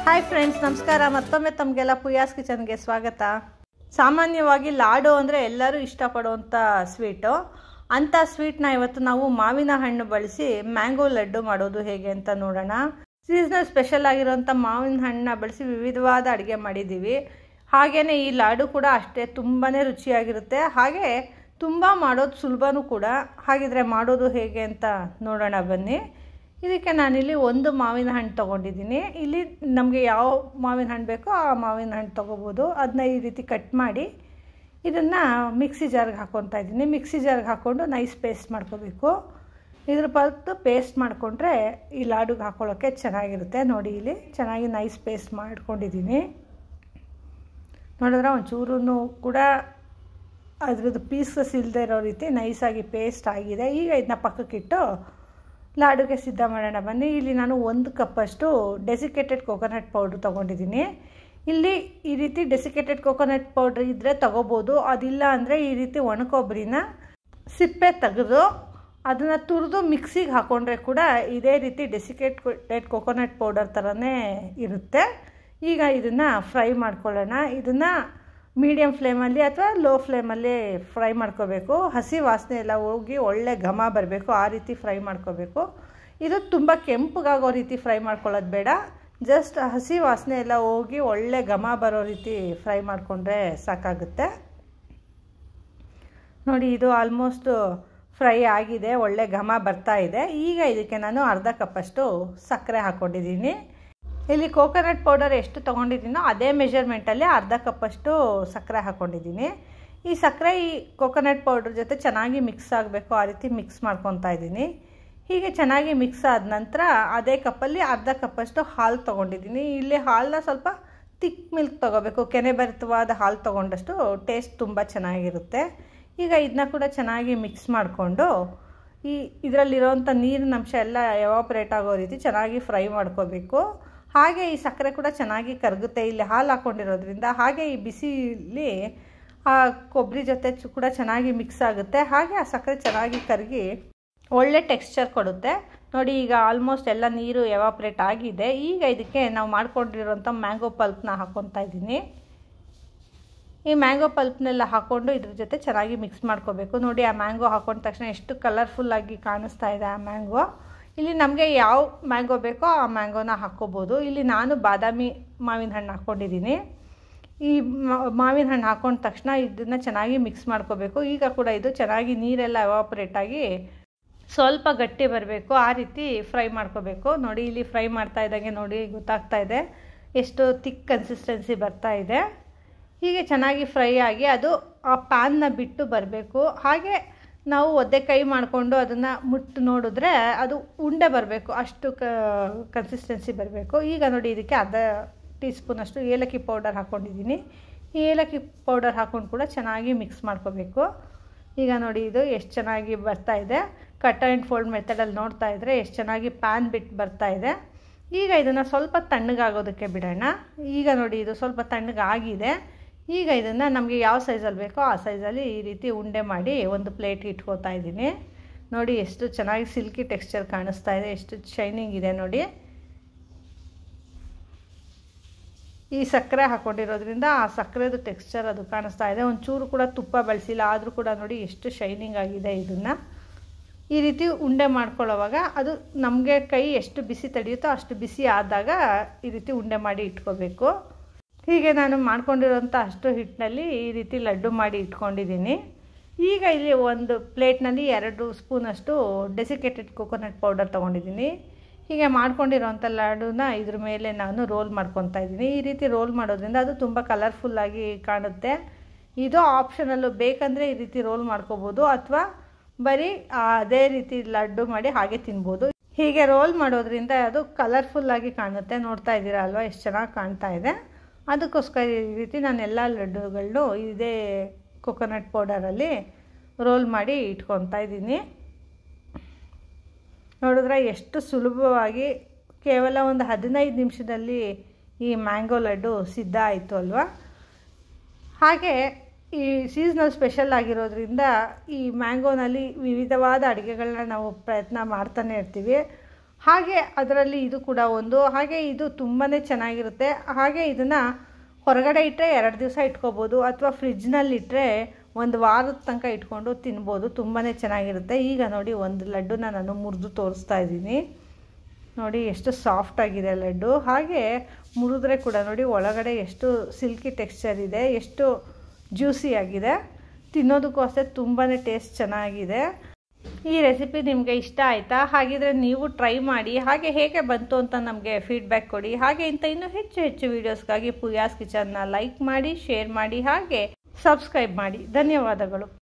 hi friends ನಮಸ್ಕಾರ ಮತ್ತೊಮ್ಮೆ ತಮಗೆಲ್ಲ ಪುಯಾಸ್ ಕಿಚನ್ಗೆ ಸ್ವಾಗತ ಸಾಮಾನ್ಯವಾಗಿ ಲಾಡು ಅಂದರೆ ಎಲ್ಲರೂ ಇಷ್ಟಪಡುವಂಥ ಸ್ವೀಟು ಅಂಥ ಸ್ವೀಟ್ನ ಇವತ್ತು ನಾವು ಮಾವಿನ ಹಣ್ಣು ಬಳಸಿ ಮ್ಯಾಂಗೋ ಲಡ್ಡು ಮಾಡೋದು ಹೇಗೆ ಅಂತ ನೋಡೋಣ ಸೀಸನಲ್ ಸ್ಪೆಷಲ್ ಆಗಿರೋಂಥ ಮಾವಿನ ಹಣ್ಣನ್ನ ಬಳಸಿ ವಿವಿಧವಾದ ಅಡುಗೆ ಮಾಡಿದ್ದೀವಿ ಹಾಗೆಯೇ ಈ ಲಾಡು ಕೂಡ ಅಷ್ಟೇ ತುಂಬಾ ರುಚಿಯಾಗಿರುತ್ತೆ ಹಾಗೆ ತುಂಬ ಮಾಡೋದು ಸುಲಭನೂ ಕೂಡ ಹಾಗಿದ್ರೆ ಮಾಡೋದು ಹೇಗೆ ಅಂತ ನೋಡೋಣ ಬನ್ನಿ ಇದಕ್ಕೆ ನಾನಿಲ್ಲಿ ಒಂದು ಮಾವಿನ ಹಣ್ಣು ತೊಗೊಂಡಿದ್ದೀನಿ ಇಲ್ಲಿ ನಮಗೆ ಯಾವ ಮಾವಿನ ಹಣ್ಣು ಬೇಕೋ ಆ ಮಾವಿನ ಹಣ್ಣು ತೊಗೋಬೋದು ಅದನ್ನ ಈ ರೀತಿ ಕಟ್ ಮಾಡಿ ಇದನ್ನು ಮಿಕ್ಸಿ ಜಾರ್ಗೆ ಹಾಕ್ಕೊತಾ ಇದ್ದೀನಿ ಮಿಕ್ಸಿ ಜಾರ್ಗೆ ಹಾಕ್ಕೊಂಡು ನೈಸ್ ಪೇಸ್ಟ್ ಮಾಡ್ಕೋಬೇಕು ಇದ್ರ ಬದಲು ಪೇಸ್ಟ್ ಮಾಡಿಕೊಂಡ್ರೆ ಈ ಲಾಡುಗೆ ಹಾಕ್ಕೊಳ್ಳೋಕ್ಕೆ ಚೆನ್ನಾಗಿರುತ್ತೆ ನೋಡಿ ಇಲ್ಲಿ ಚೆನ್ನಾಗಿ ನೈಸ್ ಪೇಸ್ಟ್ ಮಾಡ್ಕೊಂಡಿದ್ದೀನಿ ನೋಡಿದ್ರೆ ಒಂಚೂರು ಕೂಡ ಅದ್ರದ್ದು ಪೀಸಸ್ ಇಲ್ಲದೆ ಇರೋ ರೀತಿ ನೈಸಾಗಿ ಪೇಸ್ಟ್ ಆಗಿದೆ ಈಗ ಇದನ್ನ ಪಕ್ಕಕ್ಕಿಟ್ಟು ಲಾಡುಗೆ ಸಿದ್ಧ ಮಾಡೋಣ ಬನ್ನಿ ಇಲ್ಲಿ ನಾನು ಒಂದು ಕಪ್ಪಷ್ಟು ಡೆಸಿಕೇಟೆಡ್ ಕೊಕೊನಟ್ ಪೌಡ್ರ್ ತೊಗೊಂಡಿದ್ದೀನಿ ಇಲ್ಲಿ ಈ ರೀತಿ ಡೆಸಿಕೇಟೆಡ್ ಕೊಕೊನಟ್ ಪೌಡ್ರ್ ಇದ್ದರೆ ತೊಗೋಬೋದು ಅದಿಲ್ಲ ಅಂದರೆ ಈ ರೀತಿ ಒಣಕೊಬ್ಬರಿನ ಸಿಪ್ಪೆ ತೆಗೆದು ಅದನ್ನು ತುರಿದು ಮಿಕ್ಸಿಗೆ ಹಾಕ್ಕೊಂಡ್ರೆ ಕೂಡ ಇದೇ ರೀತಿ ಡೆಸಿಕೇಟೆಡ್ ಕೊಕೊನಟ್ ಪೌಡರ್ ಥರನೇ ಇರುತ್ತೆ ಈಗ ಇದನ್ನು ಫ್ರೈ ಮಾಡ್ಕೊಳ್ಳೋಣ ಇದನ್ನು ಮೀಡಿಯಮ್ ಫ್ಲೇಮಲ್ಲಿ ಅಥವಾ ಲೋ ಫ್ಲೇಮಲ್ಲಿ ಫ್ರೈ ಮಾಡ್ಕೋಬೇಕು ಹಸಿ ವಾಸನೆ ಎಲ್ಲ ಹೋಗಿ ಒಳ್ಳೆ ಘಮ ಬರಬೇಕು ಆ ರೀತಿ ಫ್ರೈ ಮಾಡ್ಕೋಬೇಕು ಇದು ತುಂಬ ಕೆಂಪಗಾಗೋ ರೀತಿ ಫ್ರೈ ಮಾಡ್ಕೊಳ್ಳೋದು ಬೇಡ ಜಸ್ಟ್ ಹಸಿ ವಾಸನೆ ಎಲ್ಲ ಹೋಗಿ ಒಳ್ಳೆ ಘಮ ಬರೋ ರೀತಿ ಫ್ರೈ ಮಾಡಿಕೊಂಡ್ರೆ ಸಾಕಾಗುತ್ತೆ ನೋಡಿ ಇದು ಆಲ್ಮೋಸ್ಟ್ ಫ್ರೈ ಆಗಿದೆ ಒಳ್ಳೆ ಘಮ ಬರ್ತಾ ಇದೆ ಈಗ ಇದಕ್ಕೆ ನಾನು ಅರ್ಧ ಕಪ್ಪಷ್ಟು ಸಕ್ಕರೆ ಹಾಕ್ಕೊಂಡಿದ್ದೀನಿ ಇಲ್ಲಿ ಕೋಕೋನಟ್ ಪೌಡರ್ ಎಷ್ಟು ತೊಗೊಂಡಿದ್ದೀನೋ ಅದೇ ಮೆಷರ್ಮೆಂಟಲ್ಲಿ ಅರ್ಧ ಕಪ್ಪಷ್ಟು ಸಕ್ಕರೆ ಹಾಕ್ಕೊಂಡಿದ್ದೀನಿ ಈ ಸಕ್ಕರೆ ಈ ಕೋಕೋನಟ್ ಪೌಡ್ರ್ ಜೊತೆ ಚೆನ್ನಾಗಿ ಮಿಕ್ಸ್ ಆಗಬೇಕು ಆ ರೀತಿ ಮಿಕ್ಸ್ ಮಾಡ್ಕೊತಾ ಇದ್ದೀನಿ ಹೀಗೆ ಚೆನ್ನಾಗಿ ಮಿಕ್ಸ್ ಆದ ನಂತರ ಅದೇ ಕಪ್ಪಲ್ಲಿ ಅರ್ಧ ಕಪ್ಪಷ್ಟು ಹಾಲು ತೊಗೊಂಡಿದ್ದೀನಿ ಇಲ್ಲಿ ಹಾಲನ್ನ ಸ್ವಲ್ಪ ತಿಕ್ ಮಿಲ್ಕ್ ತೊಗೋಬೇಕು ಕೆನೆಭರಿತವಾದ ಹಾಲು ತೊಗೊಂಡಷ್ಟು ಟೇಸ್ಟ್ ತುಂಬ ಚೆನ್ನಾಗಿರುತ್ತೆ ಈಗ ಇದನ್ನ ಕೂಡ ಚೆನ್ನಾಗಿ ಮಿಕ್ಸ್ ಮಾಡಿಕೊಂಡು ಈ ಇದರಲ್ಲಿರೋವಂಥ ನೀರಿನ ಅಂಶ ಎಲ್ಲ ಎವಾಪ್ರೇಟ್ ಆಗೋ ರೀತಿ ಚೆನ್ನಾಗಿ ಫ್ರೈ ಮಾಡ್ಕೋಬೇಕು ಹಾಗೆ ಈ ಸಕ್ಕರೆ ಕೂಡ ಚೆನ್ನಾಗಿ ಕರಗುತ್ತೆ ಇಲ್ಲಿ ಹಾಲು ಹಾಕ್ಕೊಂಡಿರೋದ್ರಿಂದ ಹಾಗೆ ಈ ಬಿಸಿಲಿ ಆ ಕೊಬ್ಬರಿ ಜೊತೆ ಕೂಡ ಚೆನ್ನಾಗಿ ಮಿಕ್ಸ್ ಆಗುತ್ತೆ ಹಾಗೆ ಆ ಸಕ್ಕರೆ ಚೆನ್ನಾಗಿ ಕರಗಿ ಒಳ್ಳೆ ಟೆಕ್ಸ್ಚರ್ ಕೊಡುತ್ತೆ ನೋಡಿ ಈಗ ಆಲ್ಮೋಸ್ಟ್ ಎಲ್ಲ ನೀರು ಎವಾಪ್ರೇಟ್ ಆಗಿದೆ ಈಗ ಇದಕ್ಕೆ ನಾವು ಮಾಡ್ಕೊಂಡಿರೋಂಥ ಮ್ಯಾಂಗೋ ಪಲ್ಪ್ನ ಹಾಕ್ಕೊತಾ ಇದ್ದೀನಿ ಈ ಮ್ಯಾಂಗೋ ಪಲ್ಪ್ನೆಲ್ಲ ಹಾಕ್ಕೊಂಡು ಇದ್ರ ಜೊತೆ ಚೆನ್ನಾಗಿ ಮಿಕ್ಸ್ ಮಾಡ್ಕೋಬೇಕು ನೋಡಿ ಆ ಮ್ಯಾಂಗೋ ಹಾಕೊಂಡ ತಕ್ಷಣ ಎಷ್ಟು ಕಲರ್ಫುಲ್ಲಾಗಿ ಕಾಣಿಸ್ತಾ ಇದೆ ಆ ಮ್ಯಾಂಗೋ ಇಲ್ಲಿ ನಮಗೆ ಯಾವ ಮ್ಯಾಂಗೋ ಬೇಕೋ ಆ ಮ್ಯಾಂಗೋನ ಹಾಕ್ಕೋಬೋದು ಇಲ್ಲಿ ನಾನು ಬಾದಾಮಿ ಮಾವಿನ ಹಣ್ಣು ಹಾಕ್ಕೊಂಡಿದ್ದೀನಿ ಈ ಮಾವಿನ ಹಣ್ಣು ಹಾಕೊಂಡ ತಕ್ಷಣ ಇದನ್ನು ಚೆನ್ನಾಗಿ ಮಿಕ್ಸ್ ಮಾಡ್ಕೋಬೇಕು ಈಗ ಕೂಡ ಇದು ಚೆನ್ನಾಗಿ ನೀರೆಲ್ಲ ಎವಾಪ್ರೇಟ್ ಆಗಿ ಸ್ವಲ್ಪ ಗಟ್ಟಿ ಬರಬೇಕು ಆ ರೀತಿ ಫ್ರೈ ಮಾಡ್ಕೋಬೇಕು ನೋಡಿ ಇಲ್ಲಿ ಫ್ರೈ ಮಾಡ್ತಾ ಇದ್ದಂಗೆ ನೋಡಿ ಗೊತ್ತಾಗ್ತಾ ಇದೆ ಎಷ್ಟು ತಿಕ್ ಕನ್ಸಿಸ್ಟೆನ್ಸಿ ಬರ್ತಾ ಇದೆ ಹೀಗೆ ಚೆನ್ನಾಗಿ ಫ್ರೈ ಆಗಿ ಅದು ಆ ಪ್ಯಾನ್ನ ಬಿಟ್ಟು ಬರಬೇಕು ಹಾಗೆ ನಾವು ಒದ್ದೆ ಕೈ ಮಾಡಿಕೊಂಡು ಅದನ್ನು ಮುಟ್ಟು ನೋಡಿದ್ರೆ ಅದು ಉಂಡೆ ಬರಬೇಕು ಅಷ್ಟು ಕ ಕನ್ಸಿಸ್ಟೆನ್ಸಿ ಬರಬೇಕು ಈಗ ನೋಡಿ ಇದಕ್ಕೆ ಅರ್ಧ ಟೀ ಸ್ಪೂನಷ್ಟು ಏಲಕ್ಕಿ ಪೌಡರ್ ಹಾಕ್ಕೊಂಡಿದ್ದೀನಿ ಈ ಏಲಕ್ಕಿ ಪೌಡರ್ ಹಾಕ್ಕೊಂಡು ಕೂಡ ಚೆನ್ನಾಗಿ ಮಿಕ್ಸ್ ಮಾಡ್ಕೋಬೇಕು ಈಗ ನೋಡಿ ಇದು ಎಷ್ಟು ಚೆನ್ನಾಗಿ ಬರ್ತಾ ಇದೆ ಕಟ್ ಆ್ಯಂಡ್ ಫೋಲ್ಡ್ ಮೆಥಡಲ್ಲಿ ನೋಡ್ತಾ ಇದ್ದರೆ ಎಷ್ಟು ಚೆನ್ನಾಗಿ ಪ್ಯಾನ್ ಬಿಟ್ಟು ಬರ್ತಾ ಇದೆ ಈಗ ಇದನ್ನು ಸ್ವಲ್ಪ ತಣ್ಣಗಾಗೋದಕ್ಕೆ ಬಿಡೋಣ ಈಗ ನೋಡಿ ಇದು ಸ್ವಲ್ಪ ತಣ್ಣಗಾಗಿದೆ ಈಗ ಇದನ್ನು ನಮಗೆ ಯಾವ ಸೈಜಲ್ಲಿ ಬೇಕೋ ಆ ಸೈಜಲ್ಲಿ ಈ ರೀತಿ ಉಂಡೆ ಮಾಡಿ ಒಂದು ಪ್ಲೇಟ್ ಇಟ್ಕೋತಾ ಇದ್ದೀನಿ ನೋಡಿ ಎಷ್ಟು ಚೆನ್ನಾಗಿ ಸಿಲ್ಕಿ ಟೆಕ್ಸ್ಚರ್ ಕಾಣಿಸ್ತಾ ಇದೆ ಎಷ್ಟು ಶೈನಿಂಗ್ ಇದೆ ನೋಡಿ ಈ ಸಕ್ಕರೆ ಹಾಕ್ಕೊಂಡಿರೋದ್ರಿಂದ ಆ ಸಕ್ಕರೆದು ಟೆಕ್ಸ್ಚರ್ ಅದು ಕಾಣಿಸ್ತಾ ಇದೆ ಒಂಚೂರು ಕೂಡ ತುಪ್ಪ ಬಳಸಿಲ್ಲ ಆದರೂ ಕೂಡ ನೋಡಿ ಎಷ್ಟು ಶೈನಿಂಗ್ ಆಗಿದೆ ಇದನ್ನು ಈ ರೀತಿ ಉಂಡೆ ಮಾಡ್ಕೊಳ್ಳೋವಾಗ ಅದು ನಮಗೆ ಕೈ ಎಷ್ಟು ಬಿಸಿ ತಡೆಯುತ್ತೋ ಅಷ್ಟು ಬಿಸಿ ಆದಾಗ ಈ ರೀತಿ ಉಂಡೆ ಮಾಡಿ ಇಟ್ಕೋಬೇಕು ಹೀಗೆ ನಾನು ಮಾಡ್ಕೊಂಡಿರೋಂಥ ಅಷ್ಟು ಹಿಟ್ಟಿನಲ್ಲಿ ಈ ರೀತಿ ಲಡ್ಡು ಮಾಡಿ ಇಟ್ಕೊಂಡಿದ್ದೀನಿ ಈಗ ಇಲ್ಲಿ ಒಂದು ಪ್ಲೇಟ್ನಲ್ಲಿ ಎರಡು ಸ್ಪೂನಷ್ಟು ಡೆಸಿಕೇಟೆಡ್ ಕೊಕೊನಟ್ ಪೌಡರ್ ತೊಗೊಂಡಿದ್ದೀನಿ ಹೀಗೆ ಮಾಡ್ಕೊಂಡಿರೋಂಥ ಲಡ್ಡುನ ಇದ್ರ ಮೇಲೆ ನಾನು ರೋಲ್ ಮಾಡ್ಕೊತಾ ಇದ್ದೀನಿ ಈ ರೀತಿ ರೋಲ್ ಮಾಡೋದ್ರಿಂದ ಅದು ತುಂಬ ಕಲರ್ಫುಲ್ಲಾಗಿ ಕಾಣುತ್ತೆ ಇದು ಆಪ್ಷನಲ್ಲು ಬೇಕಂದರೆ ಈ ರೀತಿ ರೋಲ್ ಮಾಡ್ಕೋಬೋದು ಅಥವಾ ಬರೀ ಅದೇ ರೀತಿ ಲಡ್ಡು ಮಾಡಿ ಹಾಗೆ ತಿನ್ಬೋದು ಹೀಗೆ ರೋಲ್ ಮಾಡೋದ್ರಿಂದ ಅದು ಕಲರ್ಫುಲ್ಲಾಗಿ ಕಾಣುತ್ತೆ ನೋಡ್ತಾ ಇದ್ದೀರಾ ಅಲ್ವಾ ಎಷ್ಟು ಚೆನ್ನಾಗಿ ಕಾಣ್ತಾ ಇದೆ ಅದಕ್ಕೋಸ್ಕರ ಈ ರೀತಿ ನಾನು ಎಲ್ಲ ಲಡ್ಡುಗಳನ್ನು ಇದೇ ಕೊಕೊನಟ್ ಪೌಡರಲ್ಲಿ ರೋಲ್ ಮಾಡಿ ಇಟ್ಕೊತಾ ಇದ್ದೀನಿ ನೋಡಿದ್ರೆ ಎಷ್ಟು ಸುಲಭವಾಗಿ ಕೇವಲ ಒಂದು ಹದಿನೈದು ನಿಮಿಷದಲ್ಲಿ ಈ ಮ್ಯಾಂಗೋ ಲಡ್ಡು ಸಿದ್ಧ ಆಯಿತು ಅಲ್ವಾ ಹಾಗೆ ಈ ಸೀಸ್ನಲ್ ಸ್ಪೆಷಲ್ ಆಗಿರೋದ್ರಿಂದ ಈ ಮ್ಯಾಂಗೋನಲ್ಲಿ ವಿವಿಧವಾದ ಅಡುಗೆಗಳನ್ನ ನಾವು ಪ್ರಯತ್ನ ಮಾಡ್ತಾನೆ ಇರ್ತೀವಿ ಹಾಗೆ ಅದರಲ್ಲಿ ಇದು ಕೂಡ ಒಂದು ಹಾಗೆ ಇದು ತುಂಬಾ ಚೆನ್ನಾಗಿರುತ್ತೆ ಹಾಗೆ ಇದನ್ನು ಹೊರಗಡೆ ಇಟ್ಟರೆ ಎರಡು ದಿವಸ ಇಟ್ಕೋಬೋದು ಅಥವಾ ಫ್ರಿಜ್ನಲ್ಲಿ ಇಟ್ಟರೆ ಒಂದು ವಾರದ ತನಕ ಇಟ್ಕೊಂಡು ತಿನ್ಬೋದು ತುಂಬಾ ಚೆನ್ನಾಗಿರುತ್ತೆ ಈಗ ನೋಡಿ ಒಂದು ಲಡ್ಡುನ ನಾನು ಮುರಿದು ತೋರಿಸ್ತಾ ಇದ್ದೀನಿ ನೋಡಿ ಎಷ್ಟು ಸಾಫ್ಟ್ ಆಗಿದೆ ಲಡ್ಡು ಹಾಗೆ ಮುರಿದ್ರೆ ಕೂಡ ನೋಡಿ ಒಳಗಡೆ ಎಷ್ಟು ಸಿಲ್ಕಿ ಟೆಕ್ಸ್ಚರ್ ಇದೆ ಎಷ್ಟು ಜ್ಯೂಸಿ ಆಗಿದೆ ತಿನ್ನೋದಕ್ಕೂ ಅಷ್ಟೇ ತುಂಬಾ ಟೇಸ್ಟ್ ಚೆನ್ನಾಗಿದೆ ಈ ರೆಸಿಪಿ ನಿಮಗೆ ಇಷ್ಟ ಆಯಿತಾ ಹಾಗಿದ್ರೆ ನೀವು ಟ್ರೈ ಮಾಡಿ ಹಾಗೆ ಹೇಗೆ ಬಂತು ಅಂತ ನಮಗೆ ಫೀಡ್ಬ್ಯಾಕ್ ಕೊಡಿ ಹಾಗೆ ಇಂಥ ಇನ್ನೂ ಹೆಚ್ಚು ಹೆಚ್ಚು ವೀಡಿಯೋಸ್ಗಾಗಿ ಪುಯಾಸ್ ಕಿಚನ್ನ ಲೈಕ್ ಮಾಡಿ ಶೇರ್ ಮಾಡಿ ಹಾಗೆ ಸಬ್ಸ್ಕ್ರೈಬ್ ಮಾಡಿ ಧನ್ಯವಾದಗಳು